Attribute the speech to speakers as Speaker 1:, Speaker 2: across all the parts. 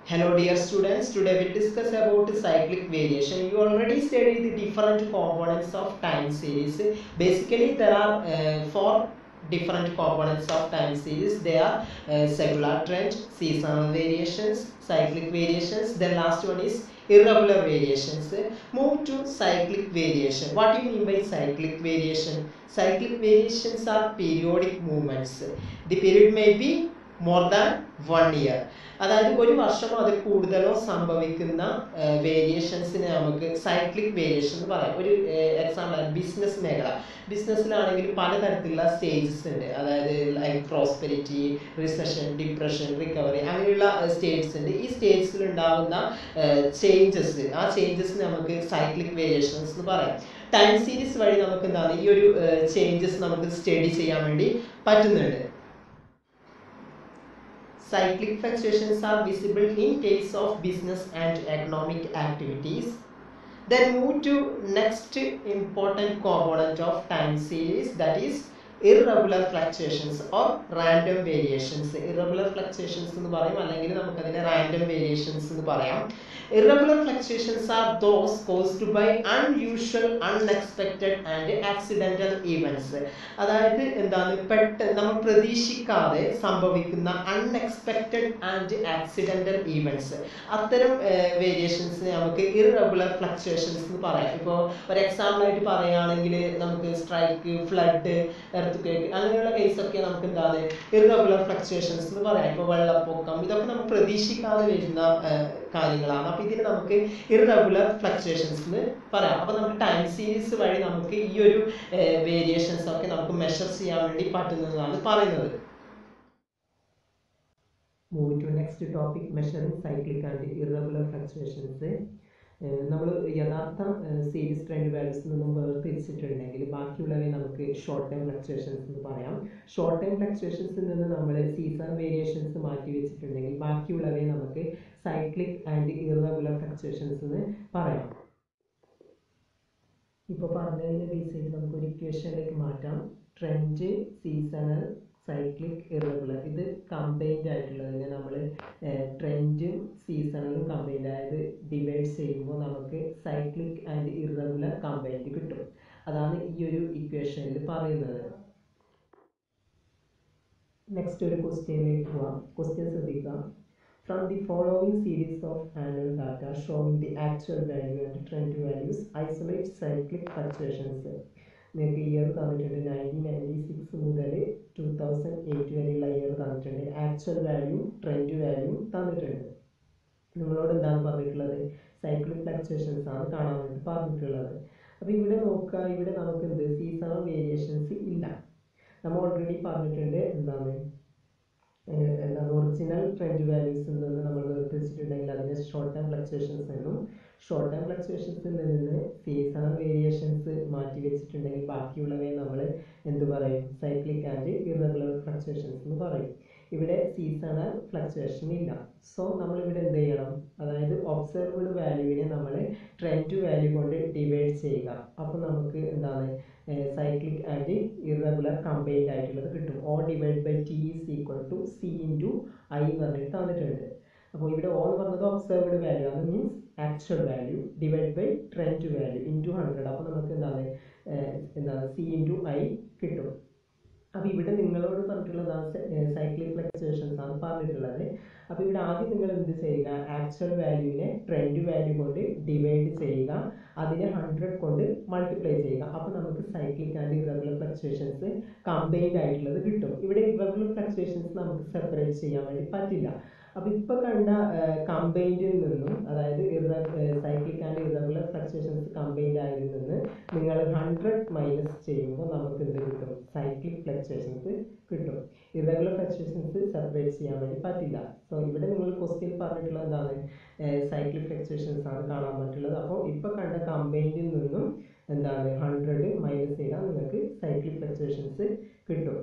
Speaker 1: Hello dear students, today we'll discuss about cyclic variation. You already studied the different components of time series. Basically there are uh, four different components of time series. They are uh, secular trend, seasonal variations, cyclic variations. The last one is irregular variations. Move to cyclic variation. What do you mean by cyclic variation? Cyclic variations are periodic movements. The period may be more than one year അതായത് ഒരു വർഷമോ അതിൽ കൂടുതലോ സംഭവിക്കുന്ന വേരിയേഷൻസിനെ നമുക്ക് cyclic variation എന്ന് പറയാം ഒരു എക്സാമ്പിൾ ബിസിനസ് മേഖല ബിസിനസ്സിലാണെങ്കിൽ പലതരത്തിലുള്ള സ്റ്റേജസ് ഉണ്ട് അതായത് like prosperity recession depression recovery അങ്ങനെയുള്ള സ്റ്റേറ്റ്സ് ഉണ്ട് ഈ സ്റ്റേറ്റ്സിൽ ഉണ്ടാകുന്ന ചേഞ്ചസ് ആ ചേഞ്ചസ് നമുക്ക് സൈക്ലിക് വേരിയേഷൻസ് എന്ന് പറയാം ടൈം സീരീസ് വഴി നമുക്ക് എന്താണ് ഈ ഒരു ചേഞ്ചസ് നമുക്ക് സ്റ്റഡി ചെയ്യാൻ വേണ്ടി പറ്റുന്നുണ്ട് cyclic fluctuations are visible in case of business and economic activities then move to next important component of time series that is irregular fluctuations or random variations irregular fluctuations എന്ന് പറയും അല്ലെങ്കിൽ നമുക്കതിനെ random variations എന്ന് പറയാം irregular fluctuations are those caused by unusual unexpected and accidental events അതായത് എന്താണ് പെട്ടെന്ന് നമ്മൾ പ്രതീക്ഷിക്കാതെ സംഭവിക്കുന്ന അൺഎക്സ്പെക്റ്റഡ് ആൻഡ് ആക്സിഡന്റൽ ഈവൻസ് അത്തരം വേരിയേഷൻസിനെ നമുക്ക് ഇറഗുലർ ഫ്ലക്ച്വേഷൻസ് എന്ന് പറയാം ഇപ്പോൾ ഒരു എക്സാമ്പിൾ ആയിട്ട് പറയുകയാണെങ്കിൽ നമുക്ക് സ്ട്രൈക്ക് ഫ്ലഡ് എർത്ത് കേക്ക് അങ്ങനെയുള്ള കേസൊക്കെ നമുക്ക് എന്താണ് ഇറഗുലർ ഫ്ലക്ച്വേഷൻസ് എന്ന് പറയാം ഇപ്പോൾ വെള്ളപ്പൊക്കം ഇതൊക്കെ നമുക്ക് പ്രതീക്ഷിക്കാതെ വരുന്ന കാര്യങ്ങളാണ് അപ്പോൾ ഇതിന് നമുക്ക് ഇറഗുലർ ഫ്ലക്ച്വേഷൻസ് എന്ന് പറയാം അപ്പോൾ നമുക്ക് ടൈം സീരീസ് വഴി നമുക്ക് ഈ ഒരു വേരിയേഷൻസ് ഒക്കെ നമുക്ക് മെഷർ ചെയ്യാൻ വേണ്ടി പറ്റുന്നതാണ് പറയുന്നത് move to next topic measuring cyclic and irregular fluctuations നമ്മൾ യഥാർത്ഥ സീരീസ് ട്രെൻഡ് വാല്യൂസിൽ നിന്നും വേർതിരിച്ചിട്ടുണ്ടെങ്കിൽ ബാക്കിയുള്ളവയെ നമുക്ക് ഷോർട്ട് ടൈം ഫ്ലക്ച്വേഷൻസ് എന്ന് പറയാം ഷോർട്ട് ടൈം ഫ്ലക്ച്വേഷൻസിൽ നിന്ന് നമ്മൾ സീസൺ വേരിയേഷൻസ് മാറ്റി വെച്ചിട്ടുണ്ടെങ്കിൽ ബാക്കിയുള്ളവയെ നമുക്ക് സൈക്ലിക് ആൻഡ് ഇറഗുലർ ഫ്ലക്ച്വേഷൻസ് എന്ന് പറയാം ഇപ്പോൾ പറഞ്ഞതിൻ്റെ ബേസ് ചെയ്ത് നമുക്ക് ഒരു ഇക്വേഷനിലേക്ക് മാറ്റാം ട്രെൻഡ് സീസണൽ സൈക്ലിക് ഇറഗുലർ ഇത് കമ്പൈൻഡ് ആയിട്ടുള്ളതിനെ നമ്മൾ ട്രെൻഡും സീസണലും കമ്പൈൻഡ് ആയത് ഡിവൈഡ് ചെയ്യുമ്പോൾ നമുക്ക് സൈക്ലിക് ആൻഡ് ഇറഗുലർ കമ്പൈൻഡ് കിട്ടും അതാണ് ഈ ഒരു ഇക്വേഷനിൽ പറയുന്നത് നെക്സ്റ്റ് ഒരു ക്വസ്റ്റ്യനിലേക്ക് പോവാം ക്വസ്റ്റ്യൻ ശ്രദ്ധിക്കാം From the following series of annual data showing the actual value and trend values, isolate cyclic fluctuations. നിങ്ങൾക്ക് ഇയർ തന്നിട്ടുണ്ട് നയൻറ്റീൻ നയൻറ്റി സിക്സ് മുതൽ ടു തൗസൻഡ് എയ്റ്റ് വരെയുള്ള ഇയർ തന്നിട്ടുണ്ട് ആക്ച്വൽ വാല്യൂ ട്രെൻഡ് വാല്യൂ തന്നിട്ടുണ്ട് നിങ്ങളോട് എന്താണ് പറഞ്ഞിട്ടുള്ളത് സൈക്ലിക് ഫ്ലക്ച്വേഷൻസ് ആണ് കാണാൻ വേണ്ടി പറഞ്ഞിട്ടുള്ളത് അപ്പോൾ ഇവിടെ നോക്കുക ഇവിടെ നമുക്ക് എന്ത് സീസണൽ വേരിയേഷൻസ് ഇല്ല നമ്മൾ ഓൾറെഡി പറഞ്ഞിട്ടുണ്ട് എന്താണ് എന്താണ് ഒറിജിനൽ ട്രെൻഡ് വാല്യൂസിൽ നിന്ന് നമ്മൾ വേർതിരിച്ചിട്ടുണ്ടെങ്കിൽ അതിനെ ഷോർട്ട് ടൈം ഫ്ലക്ച്വേഷൻസ് എന്നും ഷോർട്ട് ടൈം ഫ്ലക്ച്വേഷൻസിൽ നിന്ന് സീസണൽ വേരിയേഷൻസ് മാറ്റി വെച്ചിട്ടുണ്ടെങ്കിൽ ബാക്കിയുള്ളവയെ നമ്മൾ എന്ത് പറയും സൈക്ലിക് ആൻഡ് ഇറഗുലർ ഫ്ലക്ച്വേഷൻസ് എന്ന് പറയും ഇവിടെ സീസണൽ ഫ്ലക്ച്വേഷൻ ഇല്ല സോ നമ്മൾ ഇവിടെ എന്ത് ചെയ്യണം അതായത് ഒബ്സർവ്ഡ് വാല്യൂവിനെ നമ്മൾ ട്രെൻഡ് വാല്യൂ കൊണ്ട് ഡിവൈഡ് ചെയ്യുക അപ്പോൾ നമുക്ക് എന്താണ് സൈക്ലിക് ആൻഡ് ഇറഗുലർ കമ്പൈൻഡ് ആയിട്ടുള്ളത് കിട്ടും O divide by T is equal to C into I എന്ന് പറഞ്ഞിട്ട് തന്നിട്ടുണ്ട് അപ്പോൾ ഇവിടെ ഓ എന്ന് പറഞ്ഞത് ഒബ്സർവ്ഡ് വാല്യൂ അത് means actual value divide by trend value into hundred അപ്പോൾ നമുക്ക് എന്താണ് എന്താണ് സി ഇൻറ്റു ഐ കിട്ടും അപ്പോൾ ഇവിടെ നിങ്ങളോട് പറഞ്ഞിട്ടുള്ളതാണ് സൈക്ലിക് ഫ്ലക്ച്വേഷൻസ് ആണ് പറഞ്ഞിട്ടുള്ളത് അപ്പോൾ ഇവിടെ ആദ്യം നിങ്ങൾ എന്ത് ചെയ്യുക ആക്ച്വൽ വാല്യൂവിനെ ട്രെൻഡ് വാല്യൂ കൊണ്ട് ഡിവൈഡ് ചെയ്യുക അതിനെ ഹൺഡ്രഡ് കൊണ്ട് മൾട്ടിപ്ലൈ ചെയ്യുക അപ്പോൾ നമുക്ക് cyclic and irregular fluctuations combined ആയിട്ടുള്ളത് കിട്ടും ഇവിടെ ഇറഗുലർ ഫ്ലക്ച്വേഷൻസ് നമുക്ക് സെപ്പറേറ്റ് ചെയ്യാൻ വേണ്ടി പറ്റില്ല അപ്പോൾ ഇപ്പോൾ കണ്ട കമ്പൈൻഡിൽ നിന്നും അതായത് cyclic and irregular fluctuations combined ആയതിൽ നിന്ന് നിങ്ങൾ ഹൺഡ്രഡ് മൈനസ് ചെയ്യുമ്പോൾ നമുക്ക് എന്ത് കിട്ടും സൈക്ലിക് ഫ്ലക്ച്വേഷൻസ് കിട്ടും ഇറഗുലർ ഫ്ലക്ച്വേഷൻസ് സെപ്പറേറ്റ് ചെയ്യാൻ വേണ്ടി പറ്റില്ല സോ ഇവിടെ നിങ്ങൾ ക്വസ്റ്റ്യൻ പറഞ്ഞിട്ടുള്ളത് എന്താണ് സൈക്ലിക് ഫ്ലക്ച്വേഷൻസ് ആണ് കാണാൻ പറ്റുള്ളത് അപ്പോൾ ഇപ്പോൾ കണ്ട കമ്പൈൻഡിൽ നിന്നും എന്താണ് ഹൺഡ്രഡ് മൈനസ് ചെയ്താൽ നിങ്ങൾക്ക് സൈക്ലിക് ഫ്ലക്ച്വേഷൻസ് കിട്ടും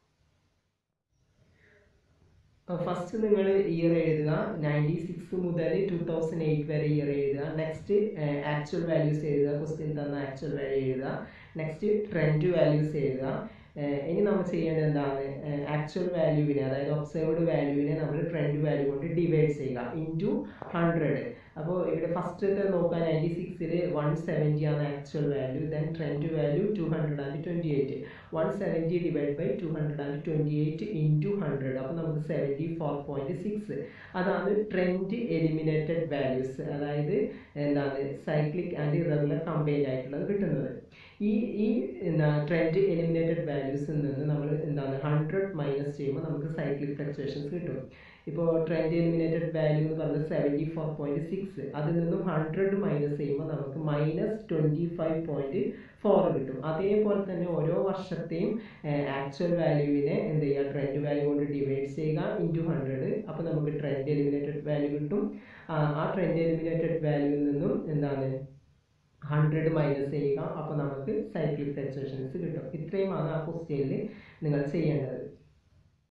Speaker 1: ഫസ്റ്റ് നിങ്ങൾ ഇയർ എഴുതുക നയൻറ്റി സിക്സ് മുതൽ ടു തൗസൻഡ് എയ്റ്റ് വരെ ഇയർ എഴുതുക നെക്സ്റ്റ് ആക്ച്വൽ വാല്യൂസ് എഴുതുക ക്വസ്റ്റ്യൻ തന്ന ആക്ച്വൽ വാല്യൂ എഴുതുക നെക്സ്റ്റ് ട്രെൻഡ് വാല്യൂസ് എഴുതുക ഏഹ് ഇനി നമ്മൾ ചെയ്യേണ്ടത് എന്താണ് ആക്ച്വൽ വാല്യൂവിനെ അതായത് ഒബ്സർവ്ഡ് വാല്യൂവിനെ നമ്മൾ ട്രെൻഡ് വാല്യൂ കൊണ്ട് ഡിവൈഡ് ചെയ്യുക ഇൻറ്റു ഹൺഡ്രഡ് അപ്പോൾ ഇവിടെ ഫസ്റ്റത്തെ നോക്കാൻ നയൻറ്റി സിക്സിൽ വൺ സെവൻറ്റി ആണ് actual value then trend value two hundred and twenty eight one seventy divide by two hundred and twenty eight into hundred അപ്പോൾ നമുക്ക് സെവൻറ്റി ഫോർ പോയിൻറ്റ് സിക്സ് അതാണ് ട്രെൻഡ് എലിമിനേറ്റഡ് വാല്യൂസ് അതായത് എന്താണ് cyclic and irregular combined ആയിട്ടുള്ളത് കിട്ടുന്നത് ഈ ഈ എന്താ ട്രെൻഡ് എലിമിനേറ്റഡ് വാല്യൂസിൽ നിന്ന് നമ്മൾ എന്താണ് ഹൺഡ്രഡ് മൈനസ് ചെയ്യുമ്പോൾ നമുക്ക് സൈക്ലിക് ഫ്ലക്ച്വേഷൻസ് കിട്ടും ഇപ്പോൾ ട്രെൻഡ് എലിമിനേറ്റഡ് വാല്യൂ എന്ന് പറയുന്നത് സെവൻറ്റി ഫോർ പോയിൻറ്റ് സിക്സ് അതിൽ നിന്നും ഹൺഡ്രഡ് മൈനസ് ചെയ്യുമ്പോൾ നമുക്ക് minus twenty five point four കിട്ടും അതേപോലെ തന്നെ ഓരോ വർഷത്തെയും ആക്ച്വൽ വാല്യൂവിനെ എന്ത് ചെയ്യുക ട്രെൻഡ് വാല്യൂ കൊണ്ട് ഡിവൈഡ് ചെയ്യുക ഇൻറ്റു ഹൺഡ്രഡ് അപ്പോൾ നമുക്ക് ട്രെൻഡ് എലിമിനേറ്റഡ് വാല്യൂ കിട്ടും ആ ആ ട്രെൻഡ് എലിമിനേറ്റഡ് വാല്യൂവിൽ നിന്നും എന്താണ് ഹൺഡ്രഡ് മൈനസ് ചെയ്യുക അപ്പോൾ നമുക്ക് സൈക്ലിക് ഫ്ലക്ച്വേഷൻസ് കിട്ടും ഇത്രയുമാണ് ആ ക്വസ്റ്റ്യനിൽ നിങ്ങൾ ചെയ്യേണ്ടത്